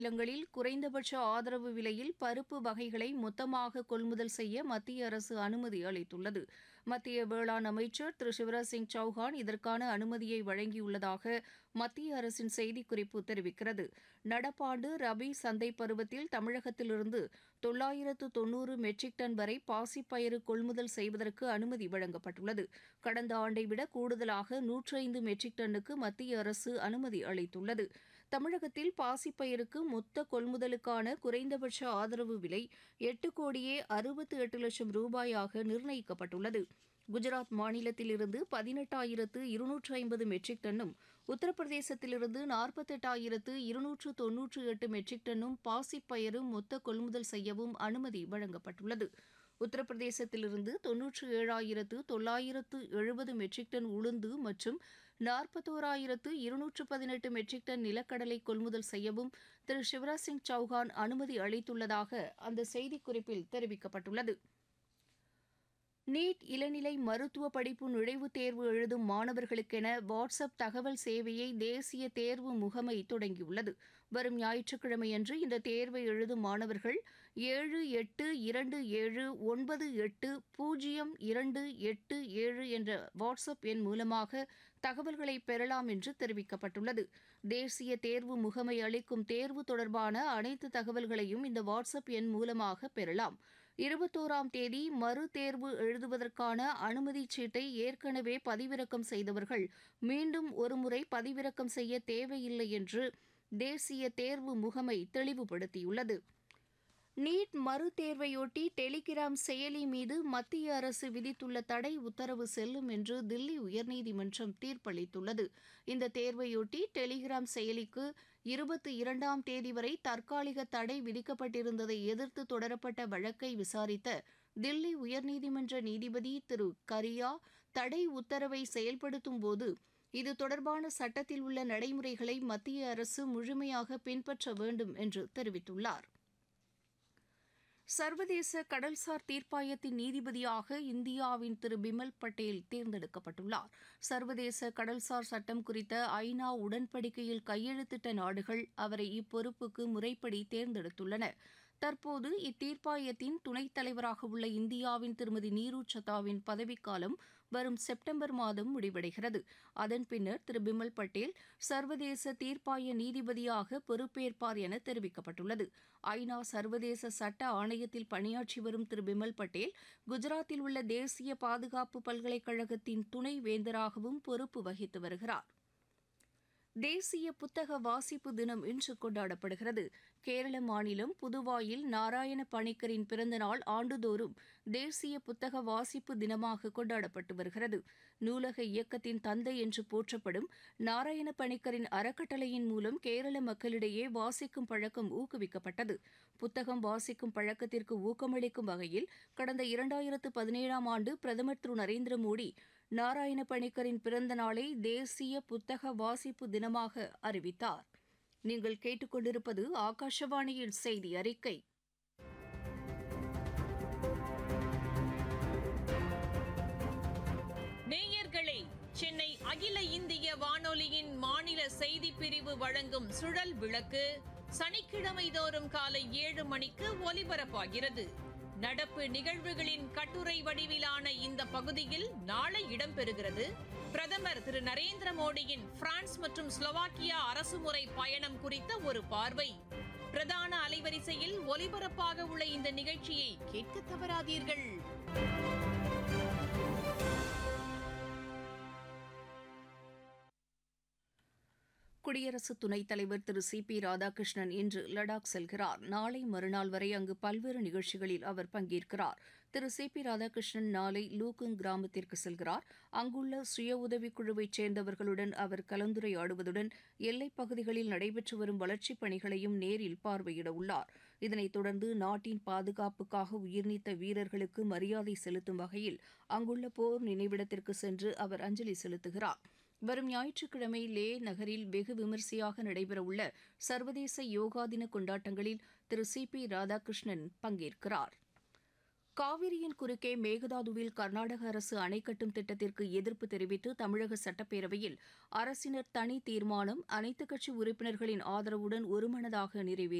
மாநிலங்களில் குறைந்தபட்ச ஆதரவு விலையில் பருப்பு வகைகளை மொத்தமாக கொள்முதல் செய்ய மத்திய அரசு அனுமதி அளித்துள்ளது மத்திய வேளாண் அமைச்சர் திரு சிவராஜ் சிங் சௌஹான் இதற்கான அனுமதியை வழங்கியுள்ளதாக மத்திய அரசின் செய்திக்குறிப்பு தெரிவிக்கிறது நடப்பாண்டு ரபி சந்தை பருவத்தில் தமிழகத்திலிருந்து தொள்ளாயிரத்து தொன்னூறு மெட்ரிக் டன் வரை பாசிப்பயிறு கொள்முதல் செய்வதற்கு அனுமதி வழங்கப்பட்டுள்ளது கடந்த ஆண்டை விட கூடுதலாக நூற்று ஐந்து மெட்ரிக் டன்னுக்கு மத்திய அரசு அனுமதி அளித்துள்ளது தமிழகத்தில் பாசிப்பயிருக்கு மொத்த கொள்முதலுக்கான குறைந்தபட்ச ஆதரவு விலை எட்டு கோடியே அறுபத்து எட்டு லட்சம் ரூபாயாக நிர்ணயிக்கப்பட்டுள்ளது குஜராத் மாநிலத்திலிருந்து பதினெட்டாயிரத்து இருநூற்று ஐம்பது மெட்ரிக் டன்னும் உத்தரப்பிரதேசத்திலிருந்து நாற்பத்தெட்டாயிரத்து இருநூற்று தொன்னூற்று எட்டு மெட்ரிக் டன்னும் பாசிப்பயிறு மொத்த கொள்முதல் செய்யவும் அனுமதி வழங்கப்பட்டுள்ளது உத்தரப்பிரதேசத்திலிருந்து தொன்னூற்று ஏழாயிரத்து தொள்ளாயிரத்து எழுபது மெட்ரிக் டன் உளுந்து மற்றும் நாற்பத்தோராயிரத்து இருநூற்று பதினெட்டு மெட்ரிக் டன் நிலக்கடலை கொள்முதல் செய்யவும் திரு சிவராஜ் சிங் சௌஹான் அனுமதி அளித்துள்ளதாக அந்த செய்திக்குறிப்பில் தெரிவிக்கப்பட்டுள்ளது நீட் இளநிலை மருத்துவ படிப்பு நுழைவுத் தேர்வு எழுதும் மாணவர்களுக்கென வாட்ஸ்அப் தகவல் சேவையை தேசிய தேர்வு முகமை தொடங்கியுள்ளது வரும் ஞாயிற்றுக்கிழமையன்று இந்த தேர்வை எழுதும் மாணவர்கள் ஏழு எட்டு இரண்டு ஏழு ஒன்பது எட்டு பூஜ்ஜியம் இரண்டு எட்டு ஏழு என்ற வாட்ஸ்அப் எண் மூலமாக தகவல்களை பெறலாம் என்று தெரிவிக்கப்பட்டுள்ளது தேசிய தேர்வு முகமை அளிக்கும் தேர்வு தொடர்பான அனைத்து தகவல்களையும் இந்த வாட்ஸ்அப் எண் மூலமாக பெறலாம் இருபத்தோராம் தேதி மறு தேர்வு எழுதுவதற்கான அனுமதிச் சீட்டை ஏற்கனவே பதிவிறக்கம் செய்தவர்கள் மீண்டும் ஒருமுறை பதிவிறக்கம் செய்ய தேவையில்லை என்று தேசிய தேர்வு முகமை தெளிவுபடுத்தியுள்ளது நீட் மறுதேர்வையொட்டி டெலிகிராம் செயலி மீது மத்திய அரசு விதித்துள்ள தடை உத்தரவு செல்லும் என்று தில்லி உயர்நீதிமன்றம் தீர்ப்பளித்துள்ளது இந்த தேர்வையொட்டி டெலிகிராம் செயலிக்கு இருபத்தி இரண்டாம் தேதி வரை தற்காலிக தடை விதிக்கப்பட்டிருந்ததை எதிர்த்து தொடரப்பட்ட வழக்கை விசாரித்த தில்லி உயர்நீதிமன்ற நீதிபதி திரு கரியா தடை உத்தரவை செயல்படுத்தும் போது இது தொடர்பான சட்டத்தில் உள்ள நடைமுறைகளை மத்திய அரசு முழுமையாக பின்பற்ற வேண்டும் என்று தெரிவித்துள்ளார் சர்வதேச கடல்சார் தீர்ப்பாயத்தின் நீதிபதியாக இந்தியாவின் திரு பிமல் பட்டேல் தேர்ந்தெடுக்கப்பட்டுள்ளார் சர்வதேச கடல்சார் சட்டம் குறித்த ஐநா உடன்படிக்கையில் கையெழுத்திட்ட நாடுகள் அவரை இப்பொறுப்புக்கு முறைப்படி தேர்ந்தெடுத்துள்ளன தற்போது இத்தீர்ப்பாயத்தின் துணைத் தலைவராக உள்ள இந்தியாவின் திருமதி நீரு சத்தாவின் பதவிக்காலம் வரும் செப்டம்பர் மாதம் முடிவடைகிறது அதன் பின்னர் திரு பிமல் பட்டேல் சர்வதேச தீர்ப்பாய நீதிபதியாக பொறுப்பேற்பார் என தெரிவிக்கப்பட்டுள்ளது ஐநா சர்வதேச சட்ட ஆணையத்தில் பணியாற்றி வரும் திரு பிமல் பட்டேல் குஜராத்தில் உள்ள தேசிய பாதுகாப்பு பல்கலைக்கழகத்தின் துணை வேந்தராகவும் பொறுப்பு வகித்து வருகிறார் தேசிய புத்தக வாசிப்பு தினம் இன்று கொண்டாடப்படுகிறது கேரள மாநிலம் புதுவாயில் நாராயண பணிக்கரின் பிறந்தநாள் ஆண்டுதோறும் தேசிய புத்தக வாசிப்பு தினமாக கொண்டாடப்பட்டு வருகிறது நூலக இயக்கத்தின் தந்தை என்று போற்றப்படும் நாராயண பணிக்கரின் அறக்கட்டளையின் மூலம் கேரள மக்களிடையே வாசிக்கும் பழக்கம் ஊக்குவிக்கப்பட்டது புத்தகம் வாசிக்கும் பழக்கத்திற்கு ஊக்கமளிக்கும் வகையில் கடந்த இரண்டாயிரத்து பதினேழாம் ஆண்டு பிரதமர் திரு நரேந்திர மோடி நாராயண பணிக்கரின் பிறந்த நாளை தேசிய புத்தக வாசிப்பு தினமாக அறிவித்தார் நீங்கள் கேட்டுக்கொண்டிருப்பது ஆகாஷவாணியின் செய்தி அறிக்கை நேயர்களே சென்னை அகில இந்திய வானொலியின் மாநில செய்திப் பிரிவு வழங்கும் சுழல் விளக்கு சனிக்கிழமை தோறும் காலை ஏழு மணிக்கு ஒலிபரப்பாகிறது நடப்பு நிகழ்வுகளின் கட்டுரை வடிவிலான இந்த பகுதியில் நாளை இடம்பெறுகிறது பிரதமர் திரு நரேந்திர மோடியின் பிரான்ஸ் மற்றும் ஸ்லோவாக்கியா அரசுமுறை பயணம் குறித்த ஒரு பார்வை பிரதான அலைவரிசையில் ஒலிபரப்பாக உள்ள இந்த நிகழ்ச்சியை கேட்க தவறாதீர்கள் குடியரசு துணைத் தலைவர் திரு சி பி ராதாகிருஷ்ணன் இன்று லடாக் செல்கிறார் நாளை மறுநாள் வரை அங்கு பல்வேறு நிகழ்ச்சிகளில் அவர் பங்கேற்கிறார் திரு சி பி ராதாகிருஷ்ணன் நாளை லூகுங் கிராமத்திற்கு செல்கிறார் அங்குள்ள சுய உதவிக் குழுவைச் சேர்ந்தவர்களுடன் அவர் கலந்துரையாடுவதுடன் எல்லைப் பகுதிகளில் நடைபெற்று வரும் வளர்ச்சிப் பணிகளையும் நேரில் பார்வையிட உள்ளார் இதனைத் தொடர்ந்து நாட்டின் பாதுகாப்புக்காக உயிர்நீத்த வீரர்களுக்கு மரியாதை செலுத்தும் வகையில் அங்குள்ள போர் நினைவிடத்திற்கு சென்று அவர் அஞ்சலி செலுத்துகிறார் வரும் ஞாயிற்றுக்கிழமை லே நகரில் வெகு விமரிசையாக நடைபெறவுள்ள சர்வதேச யோகா தின கொண்டாட்டங்களில் திரு சி பி ராதாகிருஷ்ணன் பங்கேற்கிறார் காவிரியின் குறுக்கே மேகதாதுவில் கர்நாடக அரசு அணை கட்டும் திட்டத்திற்கு எதிர்ப்பு தெரிவித்து தமிழக சட்டப்பேரவையில் அரசினர் தனி தீர்மானம் அனைத்துக் கட்சி உறுப்பினர்களின் ஆதரவுடன் ஒருமனதாக நிறைவேறியது